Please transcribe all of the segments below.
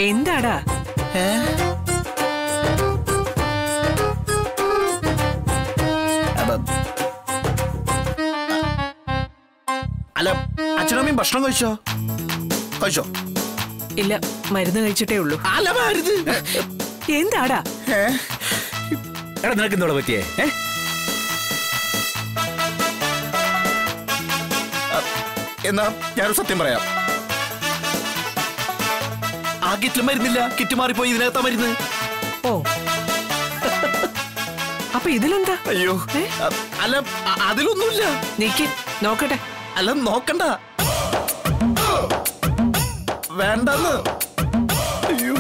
എന്താടാ ഏ? അപ്പൊ- അല്ല അച്ഛനമ്മയും ഭക്ഷണം കഴിച്ചോ കഴിച്ചോ ഇല്ല മരുന്ന് കഴിച്ചിട്ടേ ഉള്ളൂ അല്ല മരുത് എന്താടാ ഏ? എടാ നിനക്ക് എന്തോടെ പറ്റിയേ ഏ? എന്നാ ഞാനൊരു സത്യം പറയാം ആ കിറ്റിൽ മരുന്നില്ല കിറ്റ് മാറിപ്പോയി ഇതിനകത്താ മരുന്ന് ഓ അപ്പൊ ഇതിലെന്താ അയ്യോ ഏ? അ- അല്ല അ- അതിലൊന്നുമില്ല നീക്കി നോക്കട്ടെ അല്ല നോക്കണ്ട വേണ്ടെന്ന് അയ്യോ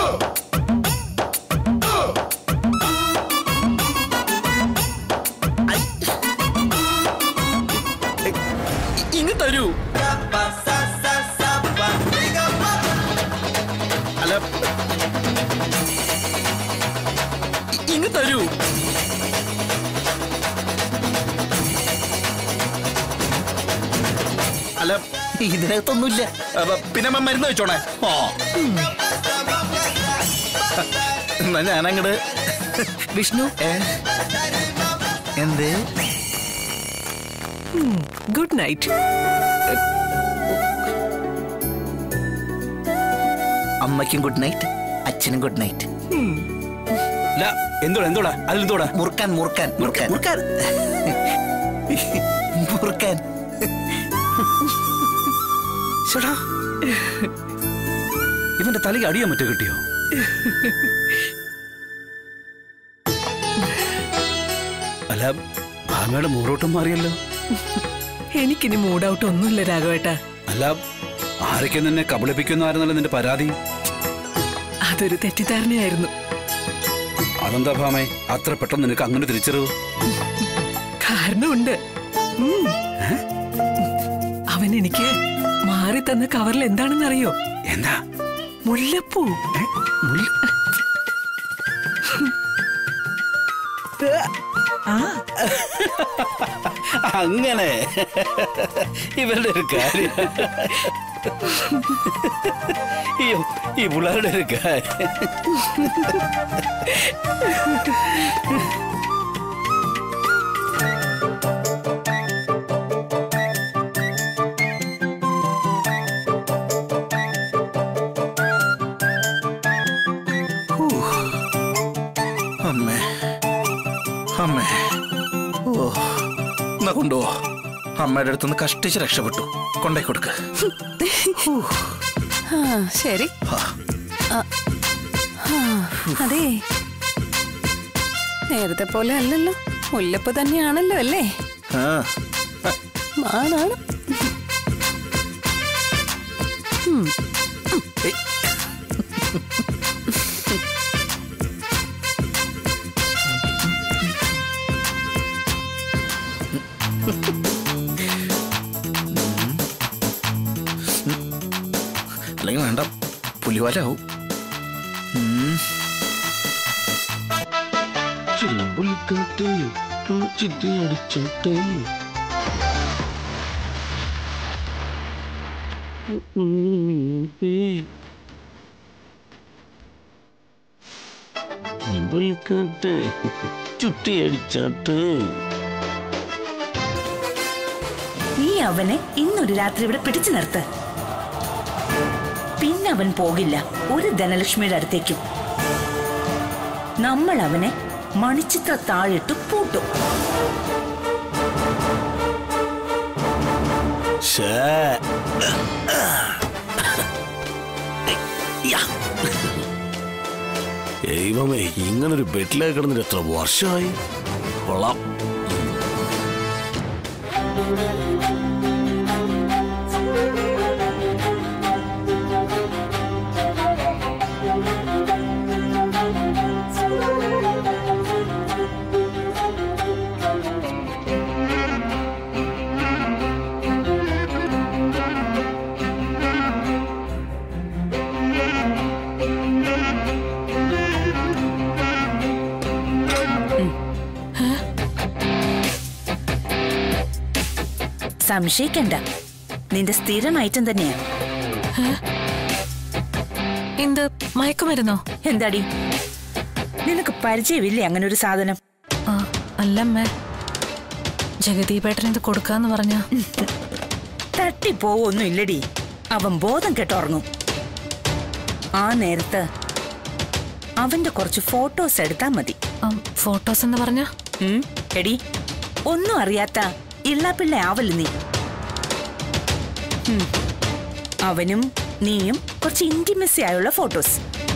ഐ. എ, ഇങ്ങ് തരൂ അല്ല ഇ- ഇങ്ങ് തരൂ അല്ല ഇതിനകത്തൊന്നുമില്ല അപ്പൊ പിന്നെ അമ്മ മരുന്ന് വെച്ചോണേ ഓ എന്നാ ഞാനങ്ങട് വിഷ്ണു ഏ? എന്ത് ഗുഡ് നൈറ്റ് അമ്മയ്ക്കും ഗുഡ് നൈറ്റ് അച്ഛനും ഗുഡ് നൈറ്റ് അല്ല എന്തോടാ എന്തോടാ അതിലെന്തോടാ മുറുക്കാൻ മുറുക്കാൻ മുറുക്കാൻ മുറുക്കാൻ. മുറുക്കാൻ ചേട്ടാ ഇവന്റെ തലയ്ക്ക് അടിയാൻ മറ്റോ കിട്ടിയോ അല്ല ഭാമയുടെ മൂറോട്ടം മാറിയല്ലോ എനിക്കിനി മൂഡ് ഔട്ട് ഒന്നുമില്ല രാഘവേട്ടാ അല്ല ആരൊക്കെ നിന്നെ കബളിപ്പിക്കുന്നായിരുന്നല്ലോ നിന്റെ പരാതി അതൊരു തെറ്റിദ്ധാരണയായിരുന്നു അതെന്താ ഭാമേ അത്ര പെട്ടെന്ന് നിനക്ക് അങ്ങനെ തിരിച്ചറിവ് കാരണമുണ്ട് ഉം. അവൻ എനിക്ക് മാറി തന്ന കവറിൽ എന്താണെന്നറിയോ എന്താ മുല്ലപ്പൂ ഏ? മുല്ല- ആ അങ്ങനെ ഇവരുടെ ഒരു കാര്യം അയ്യോ ഈ പിള്ളേരുടെ ഒരു കാര്യം അമ്മേ അമ്മേ ഓ എന്നാ കൊണ്ടുപോ അമ്മയുടെ അടുത്തുനിന്ന് കഷ്ടിച്ച് രക്ഷപ്പെട്ടു കൊണ്ടേ കൊടുക്ക് ആ, ശരി ആ, ആ, അതെ നേരത്തെ പോലെ അല്ലല്ലോ മുല്ലപ്പ് തന്നെയാണല്ലോ അല്ലേ ആ. ആണാണ് ഉം. ഏയ്. അല്ലെങ്കിൽ വേണ്ട പുലിവാലാവും ഉം. ചിലമ്പൊലിക്കാട്ടെ ചിട്ടി അടിച്ചോട്ടെ ചിലമ്പൊലിക്കാട്ടെ ചുട്ടി അടിച്ചാട്ടെ നീ അവനെ ഇന്നൊരു രാത്രി ഇവിടെ പിടിച്ചു നിർത്ത് പിന്നെ അവൻ പോകില്ല ഒരു ധനലക്ഷ്മിയുടെ അടുത്തേക്കും നമ്മൾ അവനെ മണിച്ചിത്ര താഴിട്ട് പൂട്ടും ശ്ശേ. യാ. ദൈവമേ ഇങ്ങനൊരു ബെഡിലേക്ക് കിടന്നിട്ട് എത്ര വർഷമായി കൊള്ളാം സംശയിക്കണ്ട നിന്റെ സ്ഥിരം ഐറ്റം തന്നെയാ എന്ത് മയക്കുമരുന്നോ എന്താടി നിനക്ക് പരിചയമില്ലേ അങ്ങനെ ഒരു സാധനം ആ അല്ലമ്മേ ജഗദീപേട്ടൻ ഇത് കൊടുക്കാന്ന് പറഞ്ഞ തട്ടിപ്പോവൊന്നും ഇല്ലടി അവൻ ബോധം കെട്ടുറങ്ങും ആ നേരത്ത് അവന്റെ കുറച്ച് ഫോട്ടോസ് എടുത്താ മതി ഫോട്ടോസ് എന്ന് പറഞ്ഞ ഉം, എടി ഒന്നും അറിയാത്ത ഇള്ളാപ്പിള്ള ആവല് നീ ഉം, അവനും നീയും കുറച്ച് ഇന്റിമസി ആയുള്ള ഫോട്ടോസ്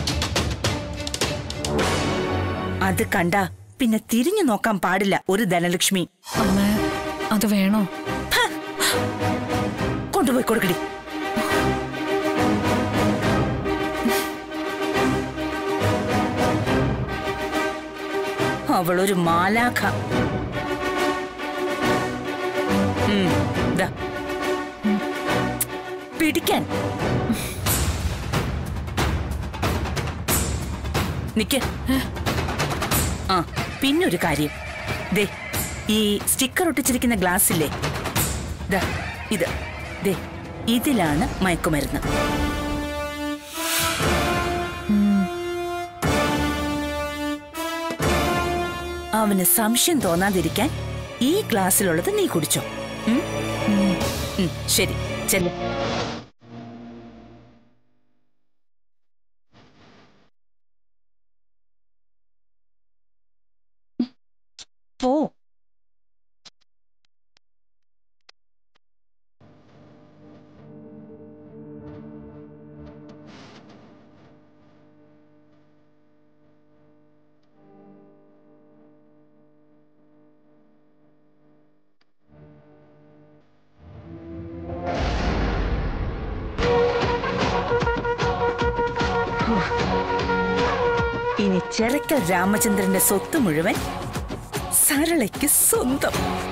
അത് കണ്ട പിന്നെ തിരിഞ്ഞു നോക്കാൻ പാടില്ല ഒരു ധനലക്ഷ്മി അമ്മേ അത് വേണോ കൊണ്ടുപോയി കൊടുക്കടി അവളൊരു മാലാഖ ഉം, ദാ. ഉം. പിടിക്കാൻ നിക്ക് ആ പിന്നൊരു കാര്യം ദേ ഈ സ്റ്റിക്കർ ഒട്ടിച്ചിരിക്കുന്ന ഗ്ലാസ് ഇല്ലേ ദാ ഇത് ദേ ഇതിലാണ് മയക്കുമരുന്ന് അവന് സംശയം തോന്നാതിരിക്കാൻ ഈ ഗ്ലാസ്സിലുള്ളത് നീ കുടിച്ചോ ഉം? ഉം, ശരി ചെല്ലു പോ ഇനി ചെറുക്കൽ രാമചന്ദ്രന്റെ സ്വത്ത് മുഴുവൻ സരളയ്ക്ക് സ്വന്തം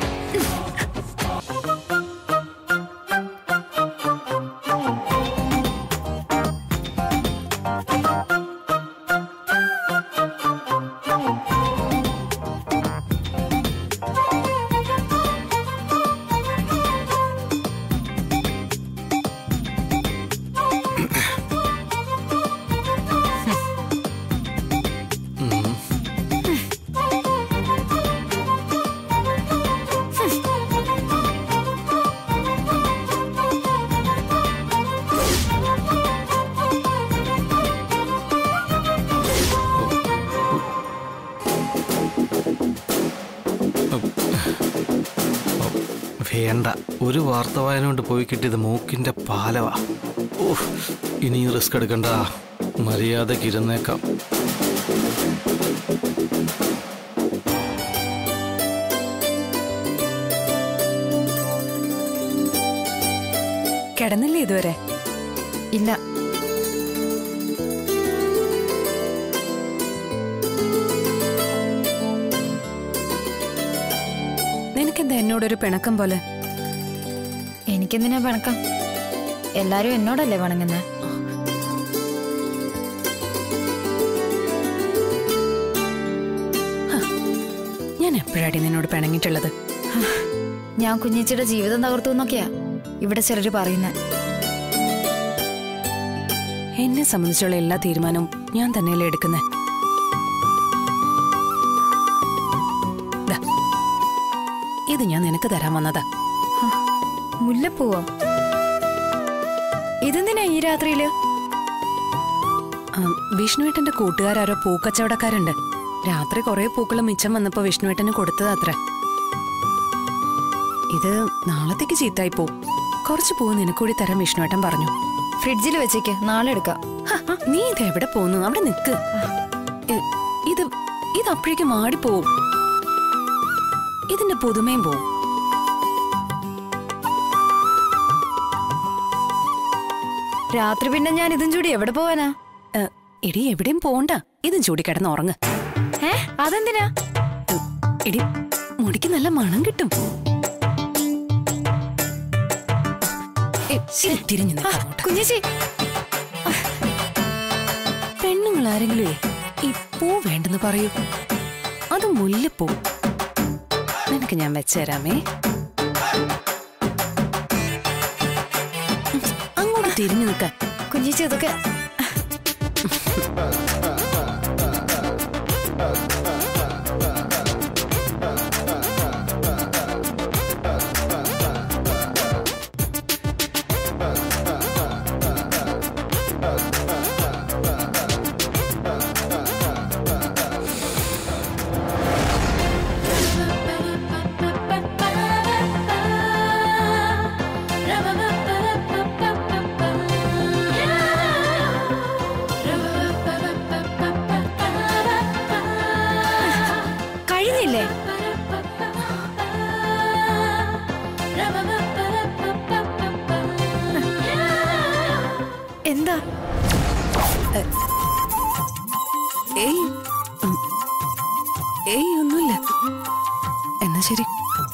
വേണ്ട ഒരു വാർത്ത വായന കൊണ്ട് പോയി കിട്ടിയത് മൂക്കിന്റെ പാലവാ ഓഹ് ഇനി റിസ്ക് എടുക്കണ്ട മര്യാദക്ക് ഇരുന്നേക്കാം കിടന്നില്ലേ ഇതുവരെ ഇല്ല നിനക്കെന്താ എന്നോടൊരു പിണക്കം പോലെ എനിക്കെന്തിനാ പിണക്കം എല്ലാരും എന്നോടല്ലേ വണങ്ങുന്നത് ഞാൻ എപ്പോഴാടി നിന്നോട് പിണങ്ങിയിട്ടുള്ളത് ഞാൻ കുഞ്ഞേച്ചിയുടെ ജീവിതം തകർത്തു എന്നൊക്കെയാ ഇവിടെ ചിലര് പറയുന്നത് എന്നെ സംബന്ധിച്ചുള്ള എല്ലാ തീരുമാനവും ഞാൻ തന്നെയല്ലേ എടുക്കുന്നേ ദാ, ഇത് ഞാൻ നിനക്ക് തരാൻ വന്നതാ മുല്ലപ്പൂവോ ഇതെന്തിനാ ഈ രാത്രിയില് ആ, വിഷ്ണുവേട്ടന്റെ കൂട്ടുകാരോ പൂക്കച്ചവടക്കാരുണ്ട് രാത്രി കുറെ പൂക്കൾ മിച്ചം വന്നപ്പോ വിഷ്ണുവേട്ടന് കൊടുത്തത് അത്ര ഇത് നാളത്തേക്ക് ചീത്തായി പോവും കുറച്ച് പൂവ് നിനക്കൂടി തരാൻ വിഷ്ണുവേട്ടൻ പറഞ്ഞു ഫ്രിഡ്ജിൽ വെച്ചേക്ക് നാളെ എടുക്കാം ഹ, നീ ഇത് എവിടെ പോന്നു അവിടെ നിക്ക് ഇ- ഇത് ഇത് അപ്പോഴേക്കും മാടിപ്പോവും ഇതിന്റെ പുതുമയും പോവും രാത്രി പിന്നെ ഞാൻ ഇതും ചൂടി എവിടെ പോവാനാ ഏ, എടി എവിടെയും പോണ്ട ഇതും ചൂടി കിടന്ന് ഉറങ്ങ് ഏ അതെന്തിനാ ഉം, എടി മുടിക്ക് നല്ല മണം കിട്ടും ഏ, ശരി, തിരിഞ്ഞു നിൽക്കാം അങ്ങോട്ട്. കുഞ്ഞേച്ചി പെണ്ണുങ്ങൾ ആരെങ്കിലും ഈ പൂ വേണ്ടെന്ന് പറയൂ അത് മുല്ലപ്പൂ നിനക്ക് ഞാൻ വെച്ചുതരാമേ ഉം, അങ്ങോട്ട് തിരിഞ്ഞു നിൽക്കാൻ കുഞ്ഞേച്ചി അതൊക്കെ കഴിഞ്ഞില്ലേ എന്താ ഏയ് ഉം. ഏയ് ഒന്നുമില്ല എന്നാ ശരി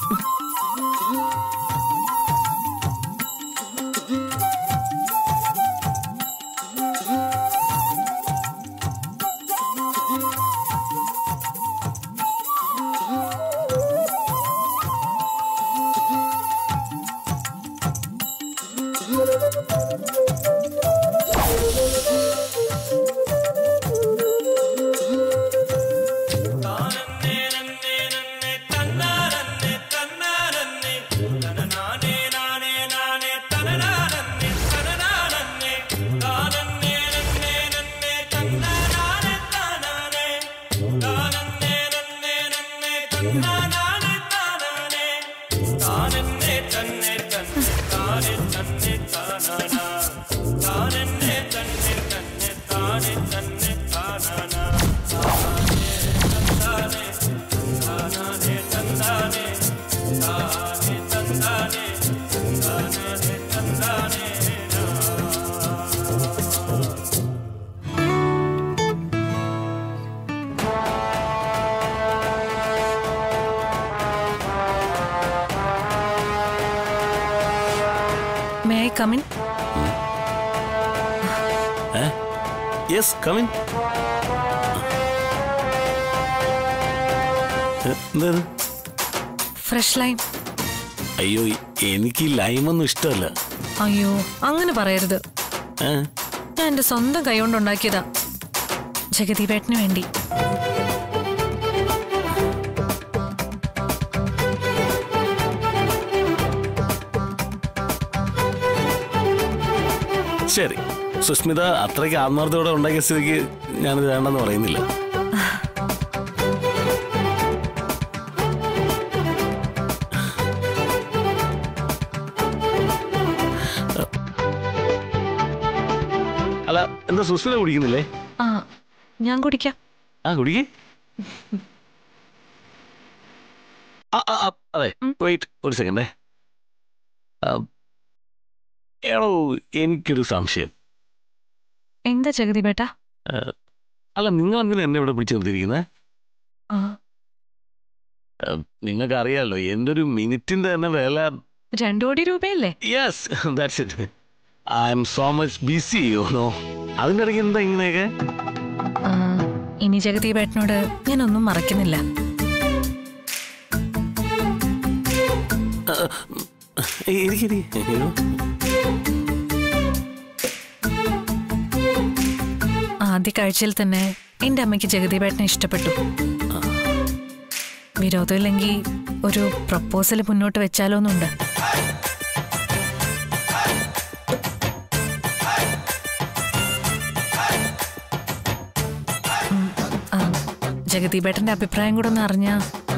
may I come in yes come in എന്താണ് ഫ്രഷ് ലൈം അയ്യോ എനിക്ക് ഈ ലൈമൊന്നും ഇഷ്ടമല്ല അയ്യോ അങ്ങനെ പറയരുത് ഏ? ഞാൻ എന്റെ സ്വന്തം കൈകൊണ്ട് ഉണ്ടാക്കിയതാ ജഗദീപേട്ടന് വേണ്ടി ശരി സുസ്മിത അത്രയ്ക്ക് ആത്മാർത്ഥയോടെ ഉണ്ടാക്കിയ സ്ഥിതിക്ക് ഞാനിത് വേണ്ടെന്ന് പറയുന്നില്ല അല്ല എന്താ സുസ്മിത കുടിക്കുന്നില്ലേ ആ ഞാൻ കുടിക്കാം ആ കുടിക്കേ ആ ആ, ആ, അതെ വെയിറ്റ് ഒരു സെക്കൻഡേ എടോ എനിക്കൊരു സംശയം എന്താ ജഗദീപേട്ട അല്ല നിങ്ങൾ എന്തിനാ എന്നെ ഇവിടെ പിടിച്ചു നിർത്തിയിരിക്കുന്നത് ആ നിങ്ങൾക്ക് അറിയാലോ എൻ്റെ ഒരു മിനിറ്റിന്റെ തന്നെ വില രണ്ടു കോടി രൂപയല്ലേ yes that's it I'm so much busy you know അതിൻ്റെ ഇടയ്ക്ക് എന്താ ഇങ്ങനെയൊക്കെ ആ, ഇനി ജഗദീപേട്ടനോട് ഞാനൊന്നും മറക്കുന്നില്ല എനിക്കിരി ആദ്യ കാഴ്ചയിൽ തന്നെ എന്റെ അമ്മയ്ക്ക് ജഗദീപേട്ടനെ ഇഷ്ടപ്പെട്ടു വിരോധമില്ലെങ്കിൽ ഒരു പ്രപ്പോസൽ മുന്നോട്ട് വെച്ചാലോന്നുണ്ട് ഉം, ആ, ജഗദീപേട്ടന്റെ അഭിപ്രായം കൂടെ ഒന്ന് അറിഞ്ഞാ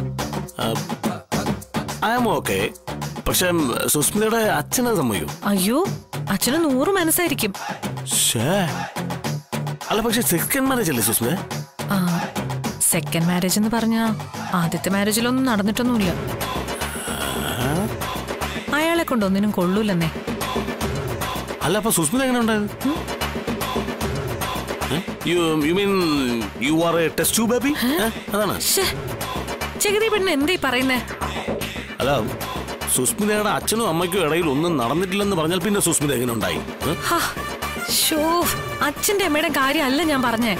ഐ ആം ഓക്കെ പക്ഷെ സുസ്മിതയുടെ അച്ഛനെ സമ്മതിക്കും അയ്യോ അച്ഛന് നൂറ് മനസ്സായിരിക്കും ഷേ അല്ല പക്ഷെ സെക്കൻഡ് മാരേജ് അല്ലേ സുസ്മിത ആ സെക്കൻഡ് മാരേജ് എന്ന് പറഞ്ഞാ ആദ്യത്തെ മാരേജിലൊന്നും നടന്നിട്ടൊന്നുമില്ല അയാളെ കൊണ്ട് ഒന്നിനും കൊള്ളൂലെന്നേ അല്ല അപ്പൊ സുസ്മിത എങ്ങനെ ഉണ്ടായത് you you mean you are a test tube baby അതാണ് ശ്ശേ, ജഗദീപേട്ടൻ എന്തീ പറയുന്നേ അല്ല സുസ്മിതയുടെ അച്ഛനും അമ്മയ്ക്കും ഇടയിൽ ഒന്നും നടന്നിട്ടില്ലെന്ന് പറഞ്ഞാൽ പിന്നെ സുസ്മിത എങ്ങനെ ഉണ്ടായി ഏ? ഹാ, ഷോ അച്ഛന്റെ അമ്മയുടെ കാര്യമല്ല ഞാൻ പറഞ്ഞേ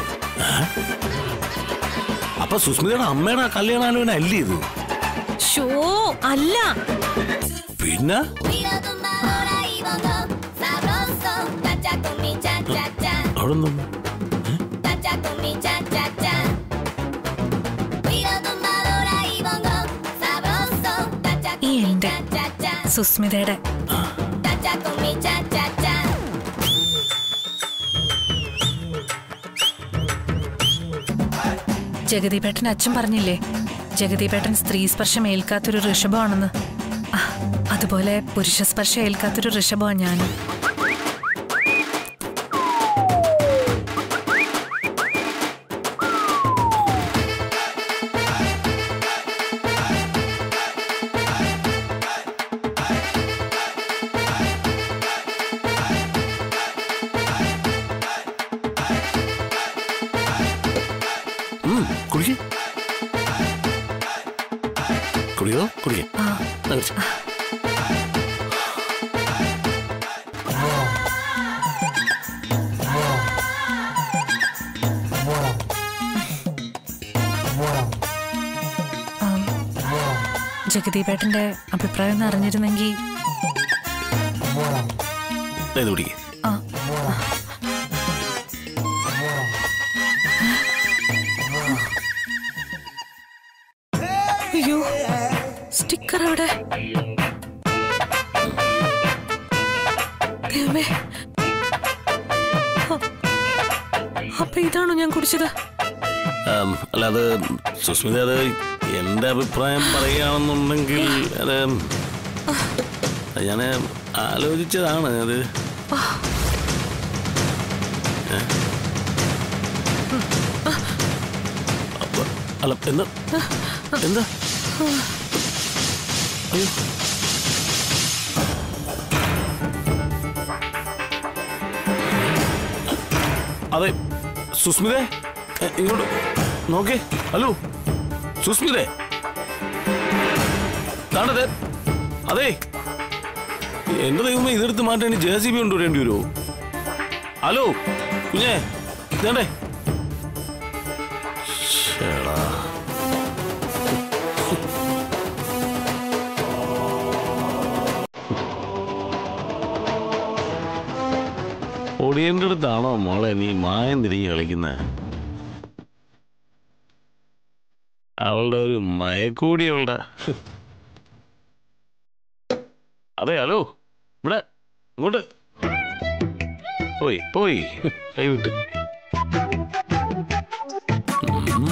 അപ്പൊ സുസ്മിതയുടെ അമ്മയുടെ കല്യാണാലോചന അല്ലേ ഇത് ഷോ അല്ല പിന്നെ Mira tu ahora y bongo, sabroso, tacha con mi cha cha cha. അവിടെ നിന്ന് എന്റെ സുസ്മിതയുടെ ജഗദീപേട്ടൻ അച്ഛൻ പറഞ്ഞില്ലേ ജഗദീപേട്ടൻ സ്ത്രീ സ്പർശം ഏൽക്കാത്തൊരു ഋഷഭമാണെന്ന് ആ, അതുപോലെ പുരുഷ സ്പർശം ഏൽക്കാത്തൊരു ഋഷഭമാണ് ഞാനും ഉം, കുടിക്ക് കുടിയോ കുടിക്കേ ആ ആം, ജഗദീപേട്ടന്റെ അഭിപ്രായം ഒന്ന് അറിഞ്ഞിരുന്നെങ്കിൽ ഇത് കുടിക്കേ ആ അയ്യോ സ്റ്റിക്കർ അവിടെ ദൈവമേ. അ- അപ്പൊ ഇതാണോ ഞാൻ കുടിച്ചത് ആം, അല്ല അത് സുസ്മിത അത് എന്റെ അഭിപ്രായം പറയുകയാണെന്നുണ്ടെങ്കിൽ അത് ഞാൻ ആലോചിച്ചതാണ് അത് ഏ? അപ്പ- അല്ല എന്താ എന്താ അയ്യോ അതെ സുസ്മിതേ എ, ഇങ്ങോട്ട് നോക്കേ ഹലോ സുസ്മിതേ താണ്ടത് അതെ എന്റെ ദൈവമേ ഇതെടുത്ത് മാറ്റാൻ ജെ സി ബി കൊണ്ടുവരേണ്ടി വരുമോ ഹലോ കുഞ്ഞേ ഇതേണ്ടേ ശ്ശേടാ. ഒടിയന്റെ അടുത്താണോ മോളെ നീ മായം തിരികെ കളിക്കുന്നത് അവളുടെ ഒരു മയക്കൂടി അവളുടെ അതെ ഹലോ ഇവിടെ ഇങ്ങോട്ട് പോയി പോയി കൈവിട്ട് ഉം.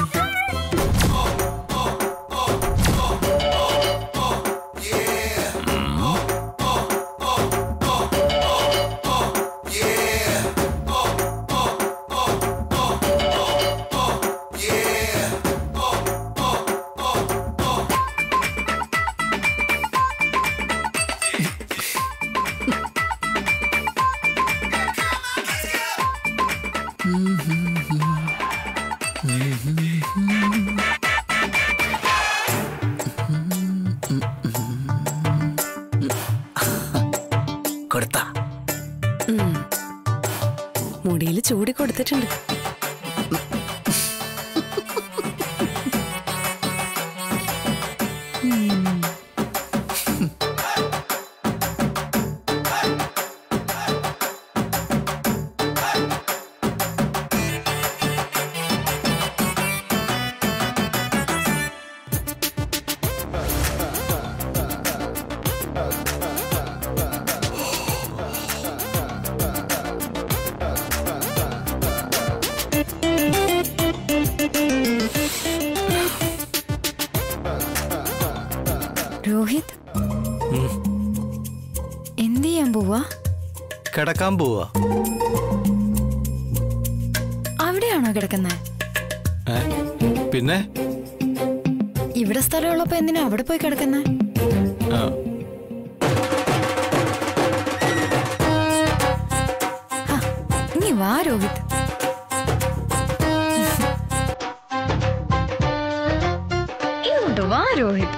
കൊടുത്ത മുടിയിൽ ചൂടി കൊടുത്തിട്ടുണ്ട് രോഹിത് എന്ത് ചെയ്യാൻ പോവാ കിടക്കാൻ പോവാ അവിടെയാണോ കിടക്കുന്നത് ഏ? പിന്നെ ഇവിടെ സ്ഥലമുള്ളപ്പോ എന്തിനാ അവിടെ പോയി കിടക്കുന്നത് ആ, ഇനി വാ രോഹിത് ഇങ്ങോട്ട് വാ രോഹിത്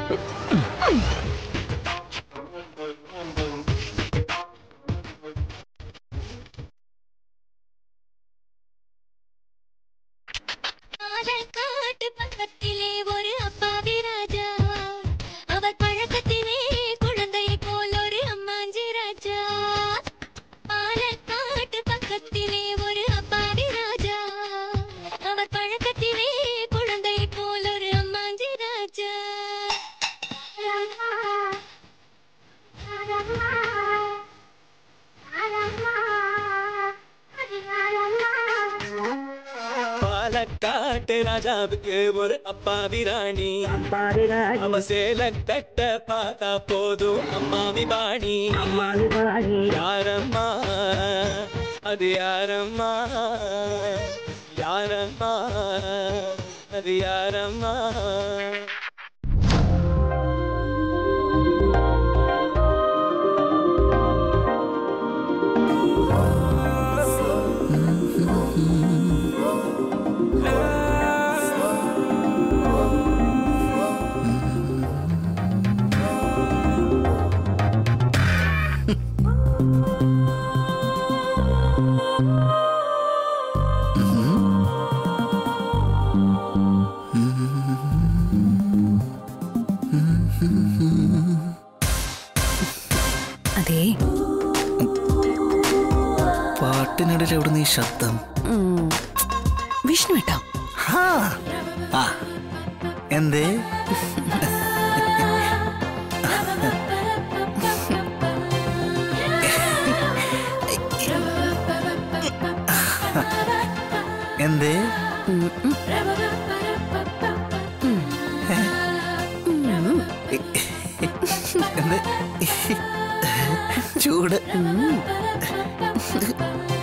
പാലക്കാട്ട് പക്കത്തിലെ ഒരു അപ്പാവി രാജാ അവർ പഴക്കത്തിലെ കുഴന്തയെ പോലൊരു അമ്മാഞ്ചി രാജാ പാലക്കാട്ട് പക്കത്തിലെ ഒരു അപ്പാവി രാജാ അവർ പഴക്കത്തിലെ കുഴന്തയെ പോലൊരു അമ്മാഞ്ചി രാജാ நாட்டு ராஜாவுக்கு ஒரு அப்பாவி ராணி அவ சேல கட்ட பார்த்தா போதும் அம்மாவி பாணி யாரம்மா அது யாரம்மா யாரம்மா அது யாரம்மா അതേ പാട്ടിനിടയിൽ എവിടെ നീ ശബ്ദം ഉം, വിഷ്ണുവേട്ടാ ഹാ. ആ. എന്തേ എന്തേ എന്തേ ചൂട്